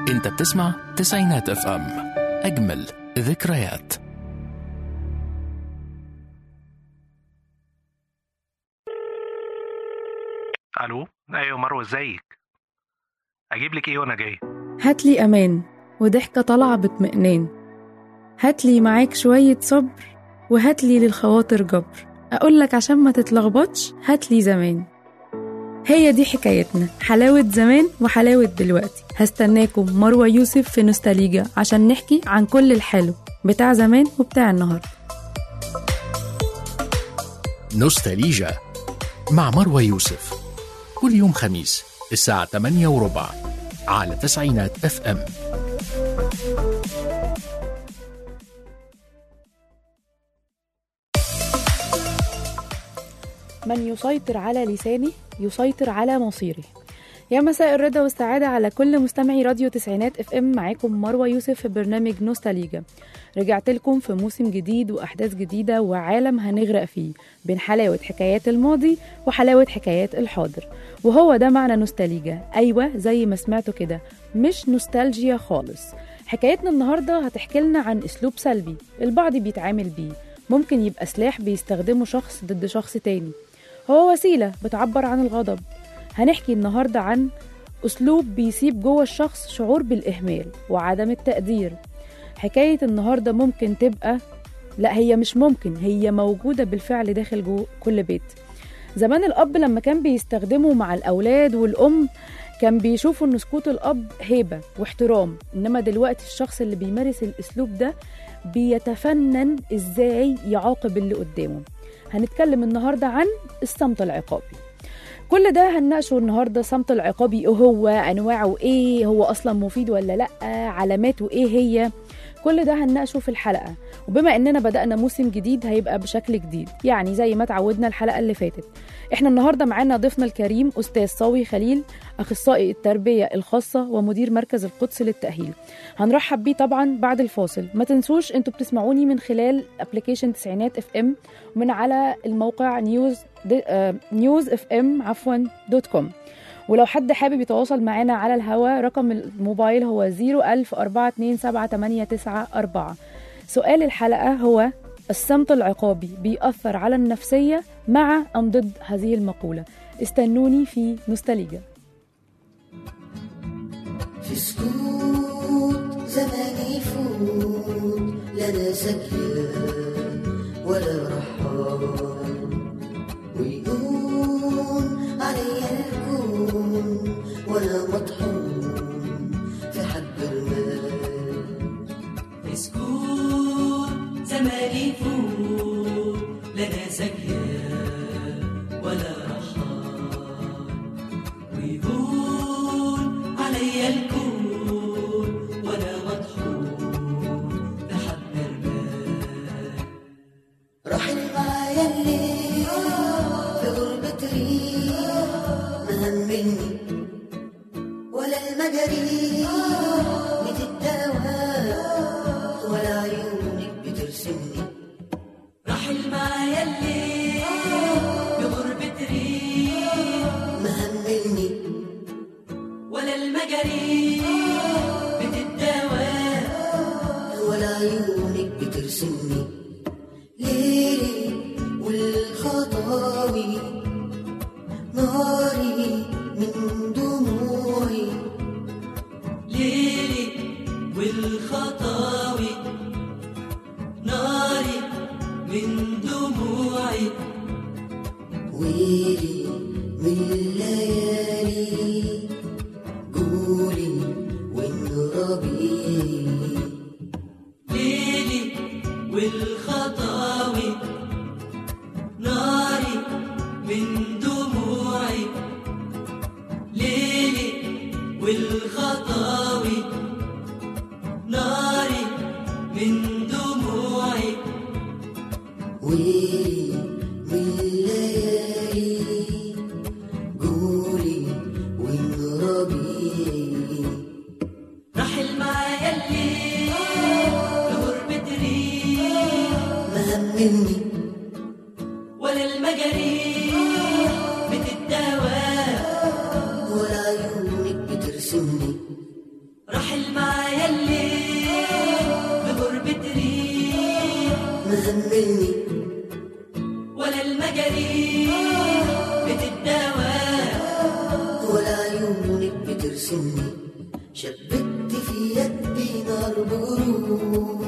انت بتسمع تسعينات اف ام اجمل ذكريات الو ايوه مروه ازيك اجيب لك ايه وانا جاي هاتلي أمان وضحكة طالعة باطمئنان هاتلي معاك شوية صبر وهاتلي للخواطر جبر أقولك عشان ما تتلخبطش هاتلي زمان هي دي حكايتنا حلاوة زمان وحلاوة دلوقتي هستناكم مروة يوسف في نوستاليجا عشان نحكي عن كل الحلو بتاع زمان وبتاع النهاردة نوستاليجا مع مروى يوسف كل يوم خميس الساعة 8 وربع على تسعينات اف ام من يسيطر على لسانه يسيطر على مصيره يا مساء الرضا والسعادة على كل مستمعي راديو تسعينات اف ام معاكم مروة يوسف في برنامج نوستاليجا رجعت لكم في موسم جديد وأحداث جديدة وعالم هنغرق فيه بين حلاوة حكايات الماضي وحلاوة حكايات الحاضر وهو ده معنى نوستاليجا أيوة زي ما سمعتوا كده مش نوستالجيا خالص حكايتنا النهاردة هتحكي لنا عن أسلوب سلبي البعض بيتعامل بيه ممكن يبقى سلاح بيستخدمه شخص ضد شخص تاني هو وسيلة بتعبر عن الغضب هنحكي النهاردة عن أسلوب بيسيب جوه الشخص شعور بالإهمال وعدم التقدير حكاية النهاردة ممكن تبقى لا هي مش ممكن هي موجودة بالفعل داخل جو كل بيت زمان الأب لما كان بيستخدمه مع الأولاد والأم كان بيشوفوا ان سكوت الاب هيبه واحترام انما دلوقتي الشخص اللي بيمارس الاسلوب ده بيتفنن ازاي يعاقب اللي قدامه هنتكلم النهارده عن الصمت العقابي كل ده هنناقشه النهارده الصمت العقابي ايه هو انواعه ايه هو اصلا مفيد ولا لا علاماته ايه هي كل ده هنناقشه في الحلقه وبما اننا بدانا موسم جديد هيبقى بشكل جديد يعني زي ما تعودنا الحلقه اللي فاتت احنا النهارده معانا ضيفنا الكريم استاذ صاوي خليل اخصائي التربيه الخاصه ومدير مركز القدس للتاهيل هنرحب بيه طبعا بعد الفاصل ما تنسوش انتوا بتسمعوني من خلال ابلكيشن تسعينات اف ام ومن على الموقع نيوز دي آه نيوز اف ام عفوا دوت كوم ولو حد حابب يتواصل معانا على الهوا رقم الموبايل هو 010427894 سؤال الحلقة هو الصمت العقابي بيأثر على النفسية مع أم ضد هذه المقولة استنوني في نوستاليجا في سكوت زمان يفوت لا سكية ولا رحال ويقوم علي الكون وانا مطحون في حب المال اسكت زمان يفوت لنا زكية ولا رحال ويهون علي الكون وانا مطحون بحب المال رحل معايا الليل في غربة ريح ما همني ولا المجاري بتتداوى ولا عيونك بترسمني رحل معايا الليل بغربة ريح ما همني ولا المجاري بتتداوى ولا عيونك بترسمني ليلي والخطاوي ناري من دموعي ليلي والخطاوي ناري من دموعي ويلي من الليالي قولي وانربي ليلي والخطاوي ناري من دموعي ليلي والخطاوي ناري من دموعي ويلي من الليالي قولي وانربي رحل معايا الليل لغربة ريح ما همني ولا المجاريح بتتداوى ولا عيونك بترسمني رحل رحل معايا الليل بغربة ريح مهملني ولا المجاريح بتداوى ولا عيونك بترسمني شبكت في يدي نار بغروب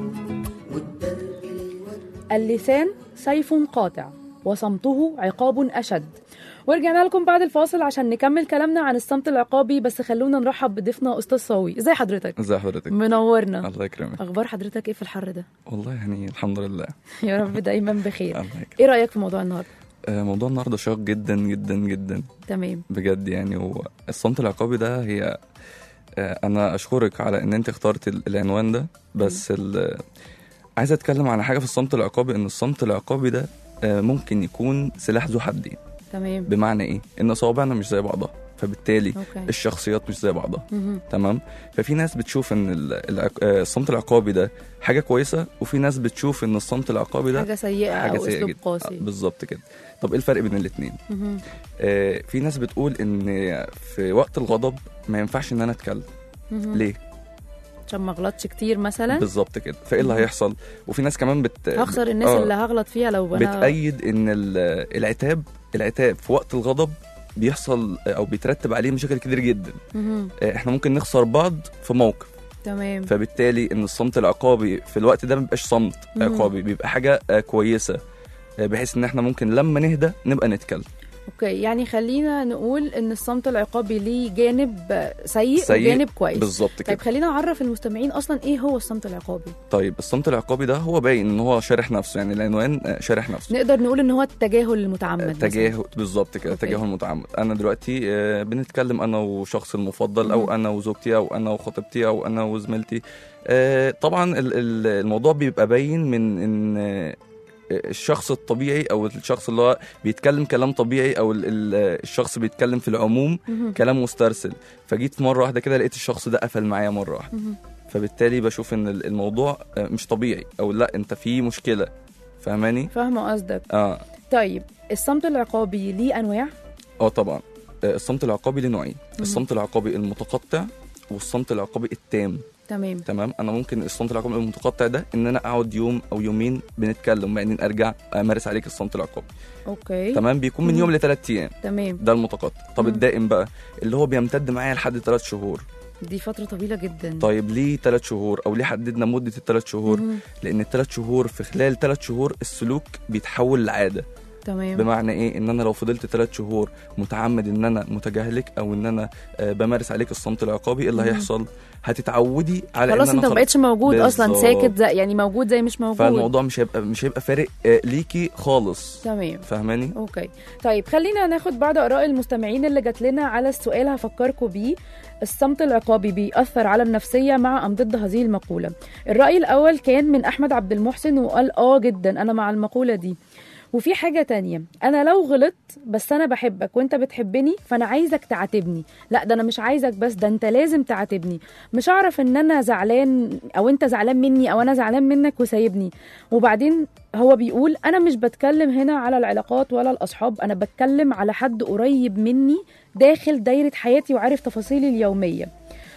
والدرب للود اللسان سيف قاطع وصمته عقاب أشد ورجعنا لكم بعد الفاصل عشان نكمل كلامنا عن الصمت العقابي بس خلونا نرحب بضيفنا أستاذ صاوي ازي حضرتك؟ ازي حضرتك منورنا الله يكرمك أخبار حضرتك إيه في الحر ده؟ والله يعني الحمد لله يا رب دايما بخير الله يكرمك إيه رأيك في موضوع النهاردة؟ آه، موضوع النهارده شاق جدا جدا جدا تمام بجد يعني والصمت العقابي ده هي آه، انا اشكرك على ان انت اخترت ال- العنوان ده بس ال- عايز اتكلم عن حاجه في الصمت العقابي ان الصمت العقابي ده آه، ممكن يكون سلاح ذو حدين تمام بمعنى ايه ان صوابعنا مش زي بعضها فبالتالي أوكي الشخصيات مش زي بعضها مهم. تمام ففي ناس بتشوف ان ال- العق- آه، الصمت العقابي ده حاجه كويسه وفي ناس بتشوف ان الصمت العقابي ده حاجة سيئة حاجه أو سيئه أسلوب جدا آه، قاسي بالظبط كده طب ايه الفرق بين الاثنين مهم. آه في ناس بتقول ان في وقت الغضب ما ينفعش ان انا اتكلم مهم. ليه عشان ما اغلطش كتير مثلا بالظبط كده فايه اللي مهم. هيحصل وفي ناس كمان بت هخسر الناس آه، اللي هغلط فيها لو انا بتأيد ان ال- العتاب العتاب في وقت الغضب بيحصل او بيترتب عليه مشاكل كتير جدا مهم. آه، احنا ممكن نخسر بعض في موقف تمام فبالتالي ان الصمت العقابي في الوقت ده ما بيبقاش صمت مهم. عقابي بيبقى حاجه آه، كويسه آه، بحيث ان احنا ممكن لما نهدى نبقى نتكلم اوكي يعني خلينا نقول ان الصمت العقابي ليه جانب سيء, سيء وجانب كويس بالظبط كده طيب خلينا نعرف المستمعين اصلا ايه هو الصمت العقابي طيب الصمت العقابي ده هو باين ان هو شارح نفسه يعني العنوان آه، شارح نفسه نقدر نقول ان هو التجاهل المتعمد مثلاً. تجاهل بالظبط كده أوكي. تجاهل متعمد انا دلوقتي آه، بنتكلم انا وشخص المفضل مم. او انا وزوجتي او انا وخطيبتي او انا وزميلتي آه، طبعا ال- ال- الموضوع بيبقى باين من ان آه، الشخص الطبيعي او الشخص اللي هو بيتكلم كلام طبيعي او ال- ال- الشخص بيتكلم في العموم مهم. كلام مسترسل فجيت مره واحده كده لقيت الشخص ده قفل معايا مره واحده مهم. فبالتالي بشوف ان ال- الموضوع آه، مش طبيعي او لا انت في مشكله فاهماني فاهمه قصدك اه طيب الصمت العقابي ليه انواع اه طبعا آه، الصمت العقابي له نوعين الصمت العقابي المتقطع والصمت العقابي التام تمام تمام انا ممكن الصمت العقابي المتقطع ده ان انا اقعد يوم او يومين بنتكلم وبعدين ارجع امارس عليك الصمت العقابي اوكي تمام بيكون من مم. يوم لثلاث ايام تمام ده المتقطع طب مم. الدائم بقى اللي هو بيمتد معايا لحد ثلاث شهور دي فتره طويله جدا طيب ليه ثلاث شهور او ليه حددنا مده الثلاث شهور مهم. لان الثلاث شهور في خلال ثلاث شهور السلوك بيتحول لعاده تمام بمعنى ايه ان انا لو فضلت ثلاث شهور متعمد ان انا متجاهلك او ان انا آه، بمارس عليك الصمت العقابي ايه اللي مم. هيحصل هتتعودي على خلاص ان انا انت ما بقتش موجود اصلا بالظبط. ساكت زي يعني موجود زي مش موجود فالموضوع مش هيبقى مش هيبقى فارق آه، ليكي خالص تمام فاهماني اوكي طيب خلينا ناخد بعض اراء المستمعين اللي جات لنا على السؤال هفكركم بيه الصمت العقابي بيأثر على النفسية مع أم ضد هذه المقولة الرأي الأول كان من أحمد عبد المحسن وقال آه جدا أنا مع المقولة دي وفي حاجة تانية أنا لو غلطت بس أنا بحبك وأنت بتحبني فأنا عايزك تعاتبني لا ده أنا مش عايزك بس ده أنت لازم تعاتبني مش هعرف إن أنا زعلان أو أنت زعلان مني أو أنا زعلان منك وسايبني وبعدين هو بيقول انا مش بتكلم هنا على العلاقات ولا الاصحاب انا بتكلم على حد قريب مني داخل دايره حياتي وعارف تفاصيلي اليوميه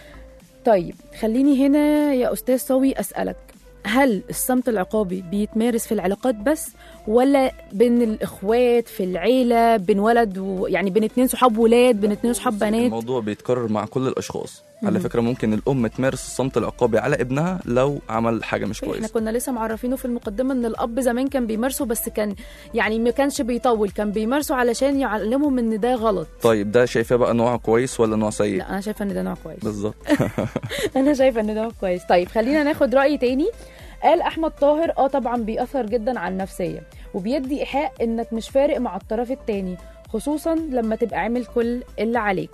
طيب خليني هنا يا استاذ صوي اسالك هل الصمت العقابي بيتمارس في العلاقات بس ولا بين الاخوات في العيله بين ولد و... يعني بين اتنين صحاب ولاد بين اتنين صحاب بنات الموضوع بيتكرر مع كل الاشخاص على مم. فكره ممكن الام تمارس الصمت العقابي على ابنها لو عمل حاجه مش احنا كويسه كنا لسه معرفينه في المقدمه ان الاب زمان كان بيمارسه بس كان يعني ما كانش بيطول كان بيمارسه علشان يعلمهم ان ده غلط طيب ده شايفاه بقى نوع كويس ولا نوع سيء لا انا شايفه ان ده نوع كويس بالظبط انا شايفه ان ده نوع كويس طيب خلينا ناخد راي تاني قال احمد طاهر اه طبعا بيأثر جدا على النفسيه وبيدي ايحاء انك مش فارق مع الطرف التاني خصوصا لما تبقى عامل كل اللي عليك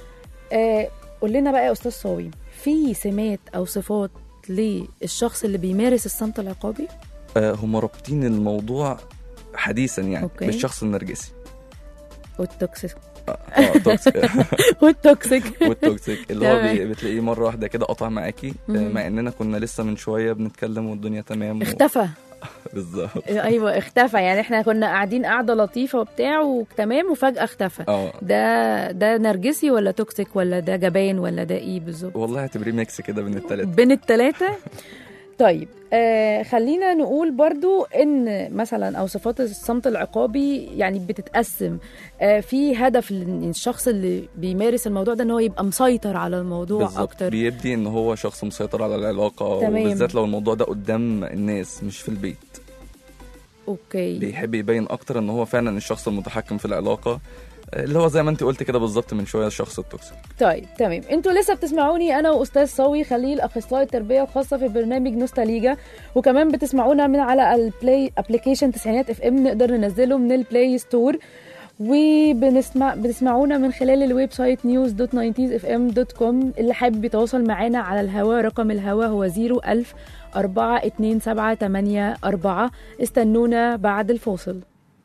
آه قول لنا بقى يا استاذ صاوي في سمات او صفات للشخص اللي بيمارس الصمت العقابي آه، هم رابطين الموضوع حديثا يعني أوكي. بالشخص النرجسي والتوكسيك اه توكسيك والتوكسيك والتوكسيك اللي هو تمام. بي- بتلاقيه مره واحده كده قطع معاكي آه، مم. مع اننا كنا لسه من شويه بنتكلم والدنيا تمام و... اختفى بالظبط ايوه اختفى يعني احنا كنا قاعدين قاعده لطيفه وبتاع وتمام وفجاه اختفى اه ده ده نرجسي ولا توكسيك ولا ده جبان ولا ده ايه بالظبط والله اعتبريه ميكس كده بين التلاتة بين التلاتة طيب آه خلينا نقول برضو ان مثلا او صفات الصمت العقابي يعني بتتقسم آه في هدف لل- الشخص اللي بيمارس الموضوع ده ان هو يبقى مسيطر على الموضوع بالظبط اكتر بيدي ان هو شخص مسيطر على العلاقة تمام. وبالذات لو الموضوع ده قدام الناس مش في البيت اوكي بيحب يبين اكتر ان هو فعلا الشخص المتحكم في العلاقة اللي هو زي ما انت قلت كده بالظبط من شويه الشخص التوكسيك طيب تمام انتوا لسه بتسمعوني انا واستاذ صاوي خليل اخصائي التربيه الخاصه في برنامج نوستاليجا وكمان بتسمعونا من على البلاي ابلكيشن تسعينات اف ام نقدر ننزله من البلاي ستور وبنسمع بتسمعونا من خلال الويب سايت نيوز دوت اف ام دوت كوم اللي حابب يتواصل معانا على الهوا رقم الهوا هو 01000 4 2 7 8 4 استنونا بعد الفاصل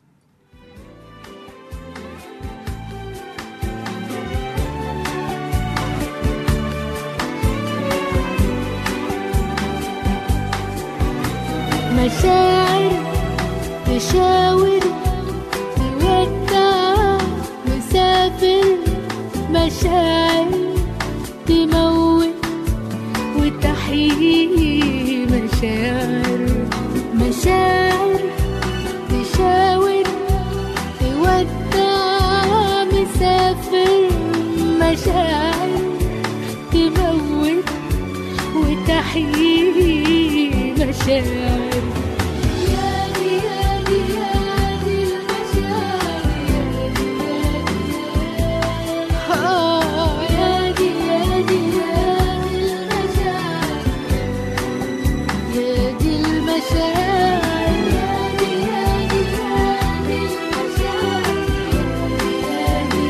مشاعر تشاور تودع مسافر مشاعر تموت وتحيي مشاعر مشاعر تشاور تودع مسافر مشاعر تموت وتحيي مشاعر يا دي يا دي يا دي المشاعر يا دي يا دي يا دي المشاعر يا دي المشاعر يا دي يا دي يا دي المشاعر يا دي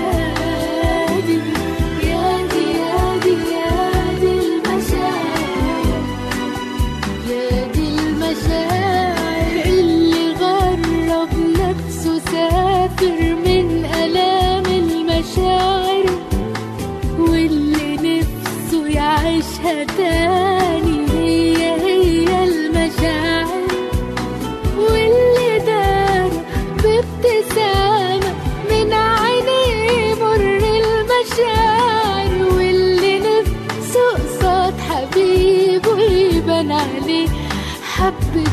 يا دي يا دي يا دي المشاعر يا دي المشاعر اللي غرب نفسه سافر من آلام المشاعر واللي نفسه يعيشها تاني هي هي المشاعر واللي دار بابتسامة من عينيه مر المشاعر واللي نفسه قصاد حبيبه يبان عليه حبة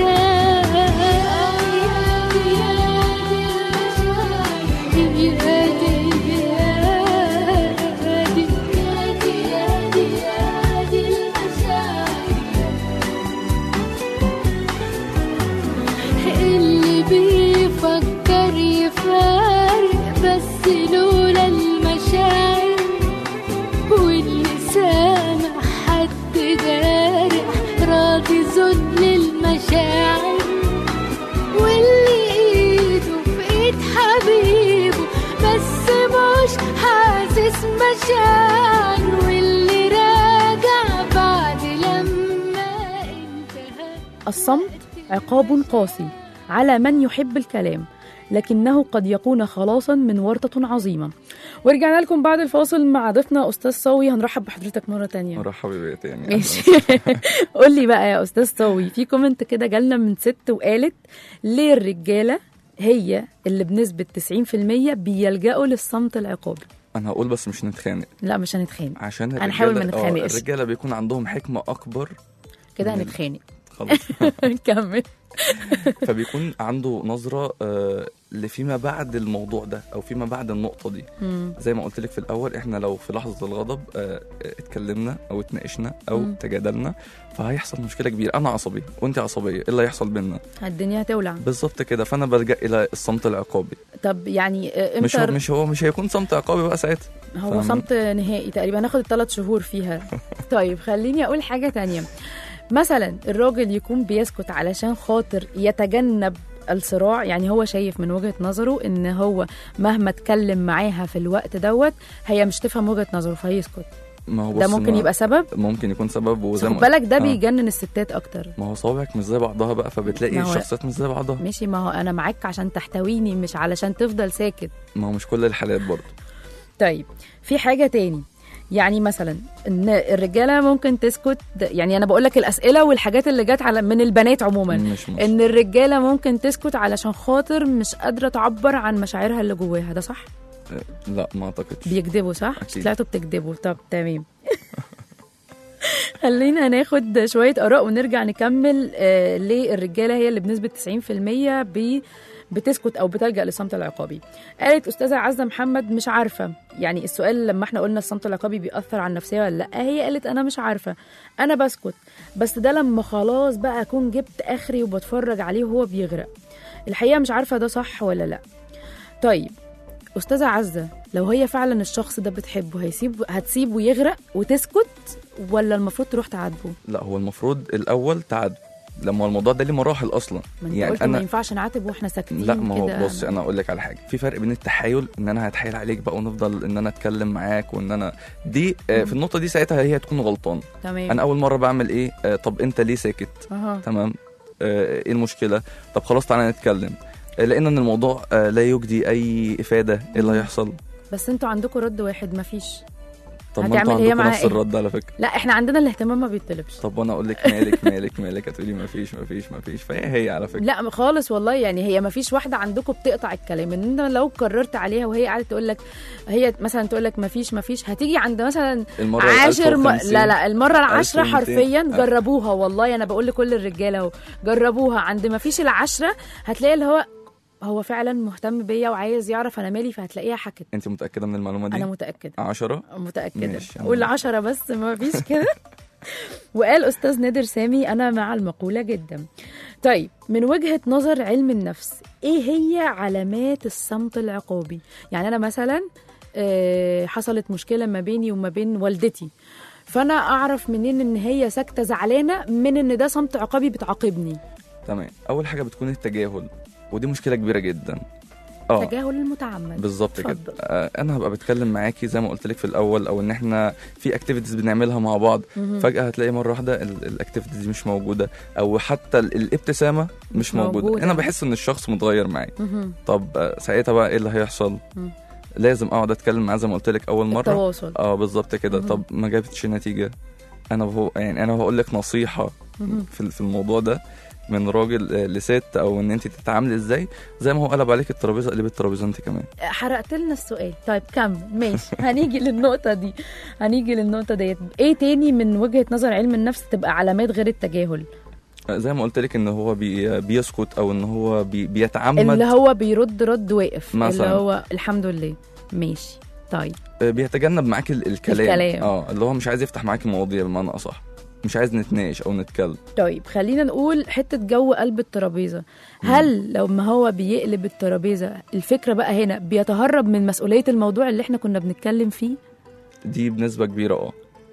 مشاعر اللي بيفكر يفارق بس لولا المشاعر واللي سامع حد جارح راضي ذل المشاعر واللي ايده في ايد حبيبه بس مش حاسس مشاعر واللي راجع بعد لما انتهى الصمت عقاب قاسي على من يحب الكلام لكنه قد يكون خلاصا من ورطة عظيمة ورجعنا لكم بعد الفاصل مع ضيفنا أستاذ صاوي هنرحب بحضرتك مرة تانية مرحبا بيا تاني ماشي قول لي بقى يا أستاذ صاوي في كومنت كده جالنا من ست وقالت ليه الرجالة هي اللي بنسبة 90% بيلجأوا للصمت العقابي انا هقول بس مش نتخانق لا مش هنتخانق عشان الرجاله هنحاول ما آه، نتخانقش. الرجاله بيكون عندهم حكمه اكبر كده من- هنتخانق خلاص كمل فبيكون عنده نظره آه، لفيما بعد الموضوع ده او فيما بعد النقطه دي مم. زي ما قلت لك في الاول احنا لو في لحظه الغضب آه، اتكلمنا او اتناقشنا او مم. تجادلنا فهيحصل مشكله كبيره انا عصبي وانت عصبيه ايه اللي هيحصل بينا الدنيا هتولع بالظبط كده فانا بلجا الى الصمت العقابي طب يعني آه، مش هو امتى مش هو مش هيكون صمت عقابي بقى ساعتها هو فاهمة؟ صمت نهائي تقريبا هناخد الثلاث شهور فيها طيب خليني اقول حاجه تانية مثلا الراجل يكون بيسكت علشان خاطر يتجنب الصراع يعني هو شايف من وجهه نظره ان هو مهما اتكلم معاها في الوقت دوت هي مش تفهم وجهه نظره فيسكت ما هو ده بص ممكن ما- يبقى سبب ممكن يكون سبب بس وزي خد ما بالك ده آه. بيجنن الستات اكتر ما هو صوابعك مش زي بعضها بقى فبتلاقي ما هو- الشخصيات مش زي بعضها ماشي ما هو انا معاك عشان تحتويني مش علشان تفضل ساكت ما هو مش كل الحالات برضه طيب في حاجة تاني يعني مثلا ان الرجاله ممكن تسكت يعني انا بقول لك الاسئله والحاجات اللي جت على من البنات عموما مش مش ان الرجاله ممكن تسكت علشان خاطر مش قادره تعبر عن مشاعرها اللي جواها ده صح لا ما اعتقدش بيكذبوا صح أكيد. طلعتوا بتكذبوا طب تمام خلينا ناخد شويه اراء ونرجع نكمل آه ليه الرجاله هي اللي بنسبه 90% بي بتسكت او بتلجا للصمت العقابي قالت استاذه عزه محمد مش عارفه يعني السؤال لما احنا قلنا الصمت العقابي بيأثر على النفسيه ولا لا هي قالت انا مش عارفه انا بسكت بس ده لما خلاص بقى اكون جبت اخري وبتفرج عليه وهو بيغرق الحقيقه مش عارفه ده صح ولا لا طيب استاذه عزه لو هي فعلا الشخص ده بتحبه هيسيب هتسيبه يغرق وتسكت ولا المفروض تروح تعاتبه لا هو المفروض الاول تعد لما الموضوع ده ليه مراحل اصلا ما انت يعني قلت ما انا ينفعش نعاتب واحنا ساكتين لا ما كده. هو بص انا اقول لك على حاجه في فرق بين التحايل ان انا هتحايل عليك بقى ونفضل ان انا اتكلم معاك وان انا دي آه، في النقطه دي ساعتها هي تكون غلطان تمام انا اول مره بعمل ايه آه، طب انت ليه ساكت اها تمام آه، ايه المشكله طب خلاص تعالى نتكلم آه، لقينا ان الموضوع آه، لا يجدي اي افاده ايه اللي هيحصل بس انتوا عندكم رد واحد مفيش طب ما هتعمل انتوا هي عندكم معاها نفس ايه؟ الرد على فكره لا احنا عندنا الاهتمام ما بيطلبش طب وانا اقول لك مالك مالك مالك هتقولي ما فيش ما فيش ما فيش فهي هي على فكره لا خالص والله يعني هي ما فيش واحده عندكم بتقطع الكلام ان انت لو قررت عليها وهي قاعده تقول لك هي مثلا تقول لك ما فيش ما فيش هتيجي عند مثلا المره عاشر م... 1050 لا لا المره العاشره 1200. حرفيا آه. جربوها والله انا بقول لكل الرجاله اهو جربوها عند ما فيش العشره هتلاقي اللي هو هو فعلا مهتم بيا وعايز يعرف انا مالي فهتلاقيها حكت انت متاكده من المعلومه دي انا متاكده عشرة متأكدة ماشي، أنا- قول عشرة بس ما فيش كده وقال أستاذ نادر سامي أنا مع المقولة جدا طيب من وجهة نظر علم النفس إيه هي علامات الصمت العقابي يعني أنا مثلا آه، حصلت مشكلة ما بيني وما بين والدتي فأنا أعرف منين إن هي ساكتة زعلانة من إن ده صمت عقابي بتعاقبني تمام اول حاجه بتكون التجاهل ودي مشكله كبيره جدا اه تجاهل المتعمد بالظبط كده اتفضل. آه، انا هبقى بتكلم معاكي زي ما قلت لك في الاول او ان احنا في اكتيفيتيز بنعملها مع بعض مهم. فجاه هتلاقي مره واحده الاكتيفيتيز دي مش موجوده او حتى ال- الابتسامه مش مش موجوده. موجودة. انا بحس ان الشخص متغير معايا مهم. طب آه، ساعتها بقى ايه اللي هيحصل مم. لازم اقعد اتكلم معاه زي ما قلت لك اول مره التواصل اه بالظبط كده مهم. طب ما جابتش نتيجه انا بهو يعني انا هقول لك نصيحه مهم. في في الموضوع ده من راجل آه، لست او ان انت تتعاملي ازاي زي ما هو قلب عليك الترابيزه قلب الترابيزه انت كمان حرقت لنا السؤال طيب كمل ماشي هنيجي للنقطة دي هنيجي للنقطة ديت ايه تاني من وجهة نظر علم النفس تبقى علامات غير التجاهل آه، زي ما قلت لك ان هو بي بيسكت او ان هو بي بيتعمد اللي هو بيرد رد واقف مثلاً. اللي هو الحمد لله ماشي طيب آه، بيتجنب معاك ال- الكلام الكلام. اه اللي هو مش عايز يفتح معاك مواضيع بمعنى اصح مش عايز نتناقش او نتكلم طيب خلينا نقول حتة جو قلب الترابيزة هل لو ما هو بيقلب الترابيزة الفكرة بقى هنا بيتهرب من مسؤولية الموضوع اللي احنا كنا بنتكلم فيه دي بنسبه كبيره اه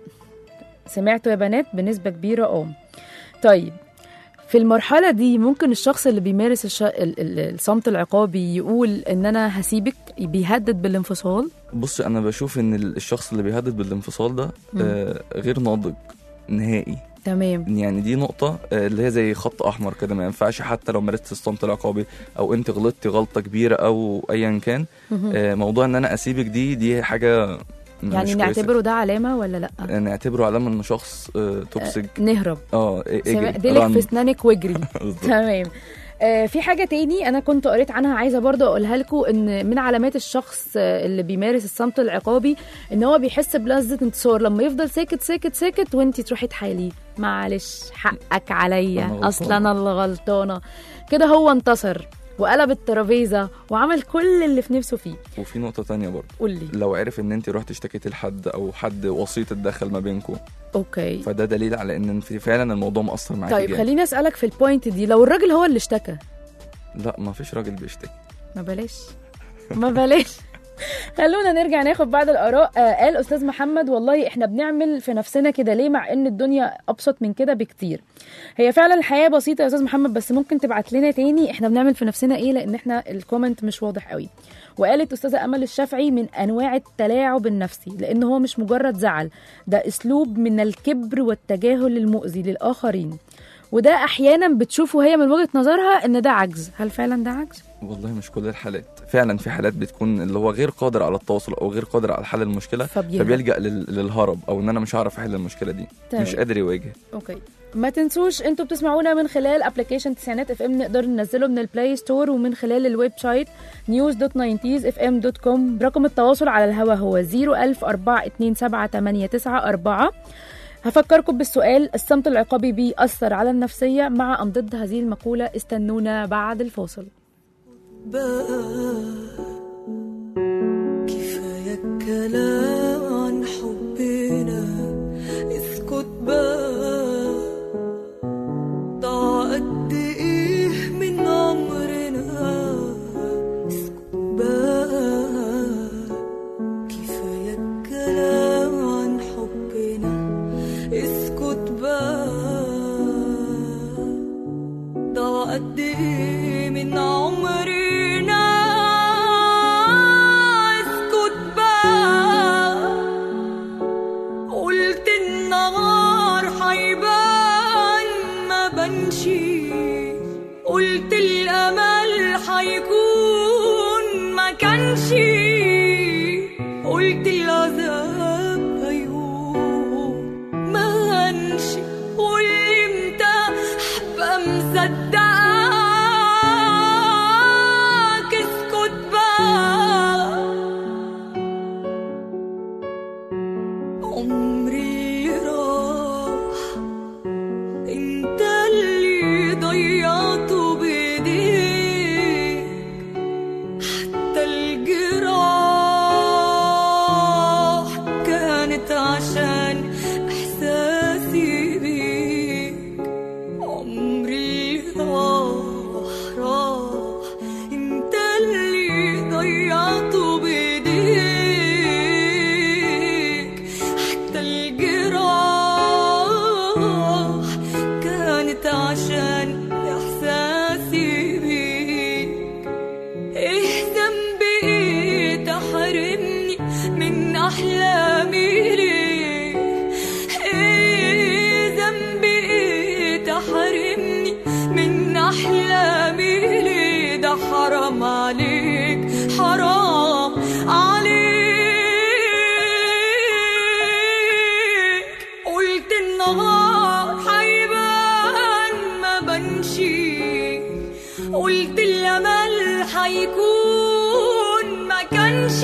سمعتوا يا بنات بنسبة كبيرة اه طيب في المرحلة دي ممكن الشخص اللي بيمارس الش... ال- ال- الصمت العقابي يقول ان انا هسيبك بيهدد بالانفصال بص انا بشوف ان ال- الشخص اللي بيهدد بالانفصال ده آه غير ناضج نهائي تمام يعني دي نقطة آه، اللي هي زي خط أحمر كده ما ينفعش حتى لو مارست الصمت العقابي أو أنت غلطتي غلطة كبيرة أو أيا كان مهم. آه، موضوع إن أنا أسيبك دي دي حاجة مش يعني كويسة. نعتبره ده علامة ولا لا آه، نعتبره علامة إن شخص آه، توكسيك نهرب اه إيه- سمع- اجري ديلك run. في اسنانك واجري بالظبط. تمام آه، في حاجة تاني أنا كنت قريت عنها عايزة برضه أقولها لكم إن من علامات الشخص آه، اللي بيمارس الصمت العقابي إن هو بيحس بلذة انتصار لما يفضل ساكت ساكت ساكت وأنتي تروحي تحايليه معلش حقك أنا عليا غلطانة. أصل أنا اللي غلطانة كده هو انتصر وقلب الترابيزة وعمل كل اللي في نفسه فيه وفي نقطة تانية برضه قول لي لو عرف ان انت رحت اشتكيتي لحد او حد وسيط اتدخل ما بينكم أوكي فده دليل على ان في فعلا الموضوع مأثر معاكي طيب جامد. خليني أسألك في البوينت دي لو الراجل هو اللي اشتكى لا ما فيش راجل بيشتكي ما بلاش ما بلاش خلونا نرجع ناخد بعض الاراء آه قال استاذ محمد والله احنا بنعمل في نفسنا كده ليه مع ان الدنيا ابسط من كده بكتير هي فعلا الحياه بسيطه يا استاذ محمد بس ممكن تبعت لنا تاني احنا بنعمل في نفسنا ايه لان احنا الكومنت مش واضح قوي وقالت استاذه امل الشافعي من انواع التلاعب النفسي لان هو مش مجرد زعل ده اسلوب من الكبر والتجاهل المؤذي للاخرين وده احيانا بتشوفه هي من وجهه نظرها ان ده عجز هل فعلا ده عجز والله مش كل الحالات فعلا في حالات بتكون اللي هو غير قادر على التواصل او غير قادر على حل المشكله فبيهرب. فبيلجا لل- للهرب او ان انا مش هعرف احل المشكله دي تمام. مش قادر يواجه اوكي ما تنسوش انتوا بتسمعونا من خلال ابلكيشن تسعينات اف ام نقدر ننزله من البلاي ستور ومن خلال الويب سايت news.90sfm.com برقم التواصل على الهوا هو 010427894 هفكركم بالسؤال الصمت العقابي بيأثر على النفسية مع أم ضد هذه المقولة استنونا بعد الفاصل بقى كفاية الكلام عن حبنا اسكت بقى ضاع قد ايه من عمرنا اسكت بقى كفاية الكلام عن حبنا اسكت بقى ضاع قد ايه من عمرنا اسكت بقى قلت النهار حيبان ما بنشي قلت الامل حيكون ما كانش قلت العذاب هيهون ما هنشي واللي امتى هبقى مصدقك اسكت بقى عمري راح انت اللي ضيعته بايديك حتى الجراح كانت عشان احساسي بيك عمري راح راح انت اللي ضيعته بايديك حتى الجراح كانت عشان احساسي بيك ايه ذنبي ايه تحرمني من احلامي ليه ايه ذنبي ايه تحرمني من احلامي ليه ده حرام عليك حرام عليك قلت النهار حيبان ما بنشي قلت الامل حيكون ما كانش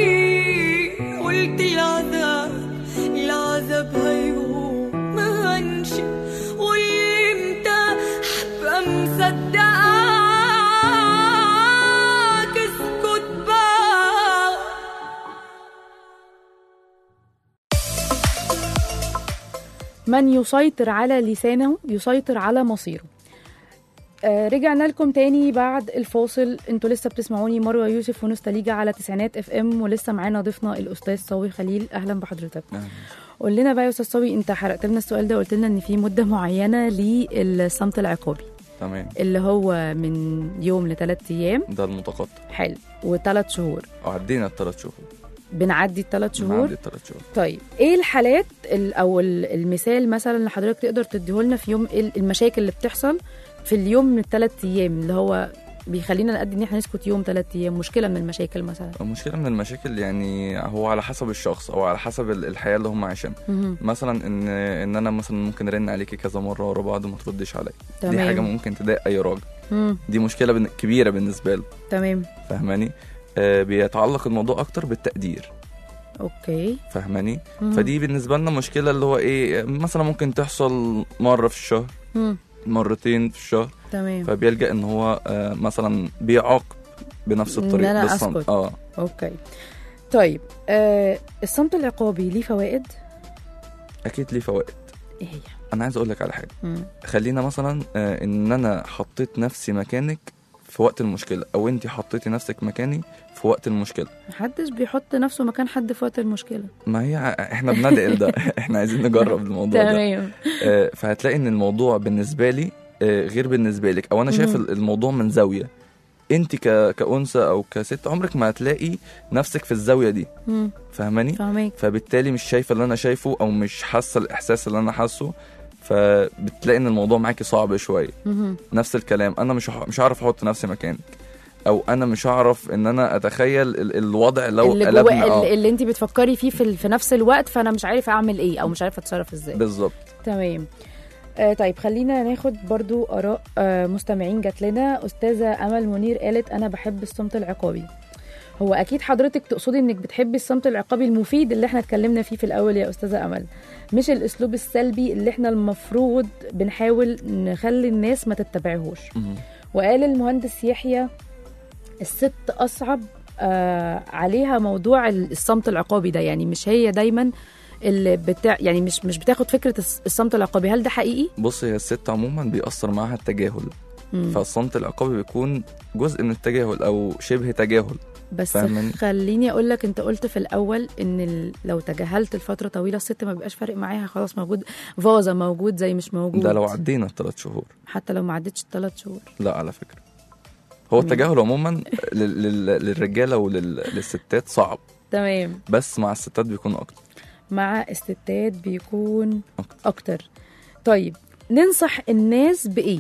قلت العذاب العذاب هيهون ما هنشي واللي امتى هبقى مصدقك اسكت بقى من يسيطر على لسانه يسيطر على مصيره آه رجعنا لكم تاني بعد الفاصل انتوا لسه بتسمعوني مروه يوسف ونوستاليجا على تسعينات اف ام ولسه معانا ضيفنا الاستاذ صاوي خليل اهلا بحضرتك قول لنا بقى يا استاذ صاوي انت حرقت لنا السؤال ده وقلت لنا ان في مده معينه للصمت العقابي تمام اللي هو من يوم لثلاث ايام ده المتقطع حلو وثلاث شهور عدينا الثلاث شهور بنعدي الثلاث شهور نعدي الثلاث شهور طيب ايه الحالات ال- او ال- المثال مثلا اللي حضرتك تقدر تديهولنا في يوم ال- المشاكل اللي بتحصل في اليوم من الثلاث ايام اللي هو بيخلينا نقدر ان احنا نسكت يوم ثلاث ايام مشكله من المشاكل مثلا المشكلة من المشاكل يعني هو على حسب الشخص او على حسب ال- الحياة اللي هم عايشينها مهم. مثلا ان ان انا مثلا ممكن ارن عليكي كذا مرة ورا بعض وما تردش عليا دي تمام. حاجة ممكن تضايق اي راجل مم. دي مشكلة بن- كبيرة بالنسبة له تمام فاهماني آه بيتعلق الموضوع اكتر بالتقدير اوكي فاهماني مم. فدي بالنسبة لنا مشكلة اللي هو ايه مثلا ممكن تحصل مرة في الشهر مم. مرتين في الشهر تمام فبيلجأ ان هو آه مثلا بيعاقب بنفس إن الطريقة أنا بالصمت. أسكت. اه اوكي طيب آه الصمت العقابي ليه فوائد اكيد ليه فوائد ايه هي انا عايز اقول لك على حاجة مم. خلينا مثلا آه، ان انا حطيت نفسي مكانك في وقت المشكله او انت حطيتي نفسك مكاني في وقت المشكله محدش بيحط نفسه مكان حد في وقت المشكله ما هي ع- احنا بندعي ده احنا عايزين نجرب الموضوع ده تمام آه، فهتلاقي ان الموضوع بالنسبه لي آه، غير بالنسبه لك او انا شايف مم. ال- الموضوع من زاويه انت ك... كانثى او كست عمرك ما هتلاقي نفسك في الزاويه دي فاهماني فاهمك فبالتالي مش شايفه اللي انا شايفه او مش حاسه الاحساس اللي انا حاسه فبتلاقي ان الموضوع معاكي صعب شويه مهم. نفس الكلام انا مش هح- مش هعرف احط نفسي مكانك او انا مش هعرف ان انا اتخيل ال- الوضع لو اللي قلبنا جوا اه اللي, اللي انت بتفكري فيه في, ال- في نفس الوقت فانا مش عارف اعمل ايه او مش عارفه اتصرف ازاي بالظبط تمام آه طيب خلينا ناخد برضو اراء آه مستمعين جات لنا استاذه امل منير قالت انا بحب الصمت العقابي هو اكيد حضرتك تقصدي انك بتحبي الصمت العقابي المفيد اللي احنا اتكلمنا فيه في الاول يا استاذه امل مش الاسلوب السلبي اللي احنا المفروض بنحاول نخلي الناس ما تتبعهوش مهم. وقال المهندس يحيى الست اصعب آه عليها موضوع الصمت العقابي ده يعني مش هي دايما اللي بتاع يعني مش مش بتاخد فكره الص- الصمت العقابي هل ده حقيقي؟ بص هي الست عموما بيأثر معاها التجاهل مم. فالصمت العقابي بيكون جزء من التجاهل او شبه تجاهل بس فاهماني؟ خليني اقول لك انت قلت في الاول ان ال- لو تجاهلت لفتره طويله الست ما بيبقاش فارق معاها خلاص موجود فازه موجود زي مش موجود ده لو عدينا الثلاث شهور حتى لو ما عدتش الثلاث شهور لا على فكره هو تمام. التجاهل عموما لل- لل- للرجاله وللستات صعب تمام بس مع الستات بيكون اكتر مع الستات بيكون أكتر. اكتر طيب ننصح الناس بايه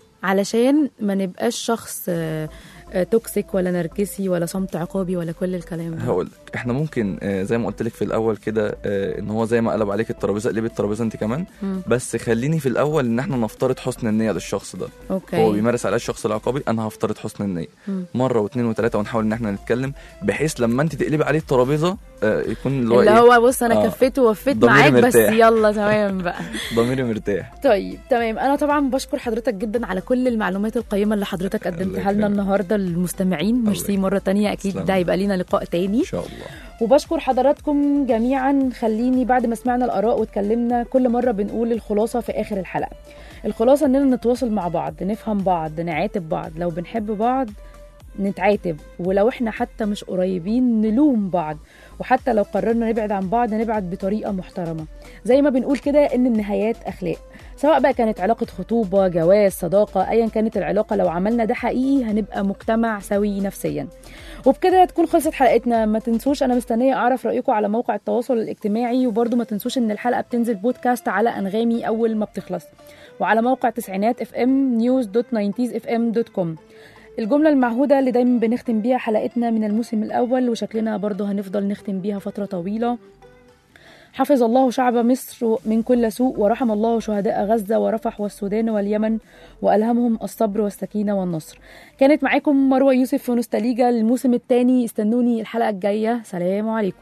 علشان ما نبقاش شخص آه، آه، توكسيك ولا نرجسي ولا صمت عقابي ولا كل الكلام ده هقول لك احنا ممكن آه، زي ما قلت لك في الاول كده آه، ان هو زي ما قلب عليك الترابيزه قلب الترابيزه انت كمان مم. بس خليني في الاول ان احنا نفترض حسن النيه للشخص ده اوكي هو بيمارس على الشخص العقابي انا هفترض حسن النيه مم. مره واثنين وثلاثه ونحاول ان احنا نتكلم بحيث لما انت تقلبي عليه الترابيزه آه، يكون اللي هو اللي إيه؟ هو بص انا آه. كفيت ووفيت ضميري معاك بس مرتاح. يلا تمام بقى ضميري مرتاح طيب تمام انا طبعا بشكر حضرتك جدا على كل المعلومات القيمه اللي حضرتك قدمتها لنا يكرمك. النهارده للمستمعين ميرسي يكرمك. مره تانية اكيد تسلم. ده هيبقى لينا لقاء تاني ان شاء الله وبشكر حضراتكم جميعا خليني بعد ما سمعنا الاراء واتكلمنا كل مره بنقول الخلاصه في اخر الحلقه الخلاصه اننا نتواصل مع بعض نفهم بعض نعاتب بعض لو بنحب بعض نتعاتب ولو احنا حتى مش قريبين نلوم بعض وحتى لو قررنا نبعد عن بعض نبعد بطريقه محترمه زي ما بنقول كده ان النهايات اخلاق سواء بقى كانت علاقة خطوبة جواز صداقة أيا كانت العلاقة لو عملنا ده حقيقي هنبقى مجتمع سوي نفسيا وبكده تكون خلصت حلقتنا ما تنسوش انا مستنيه اعرف رايكم على موقع التواصل الاجتماعي وبرضه ما تنسوش ان الحلقه بتنزل بودكاست على انغامي اول ما بتخلص وعلى موقع تسعينات اف ام نيوز دوت ناينتيز اف ام دوت كوم الجملة المعهودة اللي دايما بنختم بيها حلقتنا من الموسم الأول وشكلنا برضه هنفضل نختم بيها فترة طويلة حفظ الله شعب مصر من كل سوء ورحم الله شهداء غزة ورفح والسودان واليمن وألهمهم الصبر والسكينة والنصر كانت معاكم مروة يوسف في نوستاليجا الموسم الثاني استنوني الحلقة الجاية سلام عليكم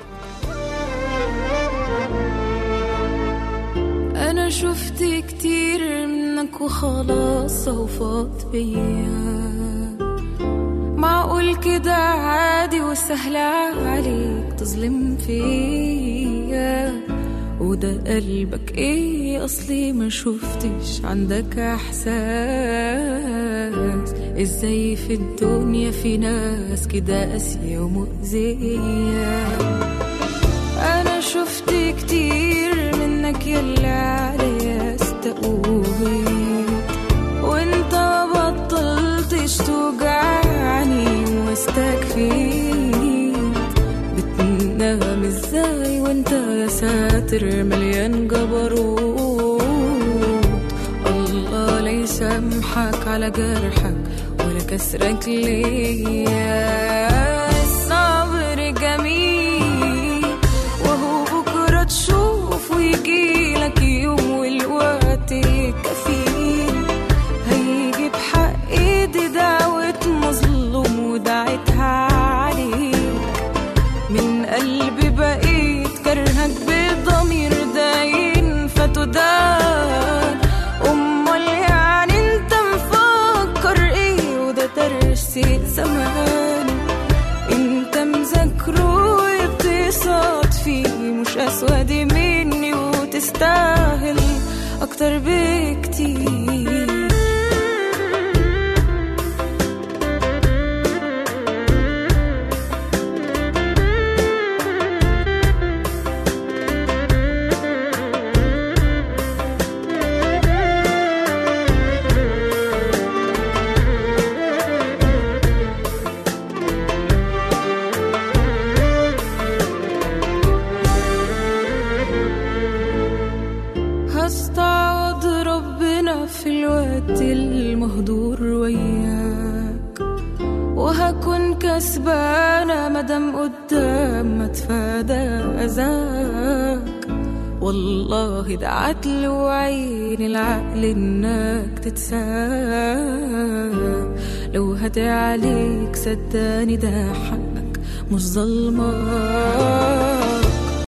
انا شفت كتير منك وخلاص صوفات بيا معقول كده عادي وسهل عليك تظلم فيا وده قلبك ايه اصلي ما شفتش عندك احساس ازاي في الدنيا في ناس كده قاسية ومؤذية انا شفت كتير منك يلي عليا استقويت وانت ما بطلتش توجعني واستكفيت بتنام ازاي وانت يا ساتر مليان جبروت الله لا يسامحك على جرحك ولا كسرك ليا الصبر جميل وهو بكرة تشوف ويجيلك يوم والوقت كفيل هيجي بحق ايدي دعوة مظلوم ودعيتها عليك من قلبي بقيت كرهك بضمير داين فتدان امال يعني انت مفكر ايه وده ترسي زمان انت مذاكره وبتصاد فيه مش اسود مني وتستاهل اكتر بكتير هستعرض تندم قدام ما تفادى أذاك والله دعت له عين العقل انك تتساء لو هدي عليك صدقني ده حقك مش ظلمك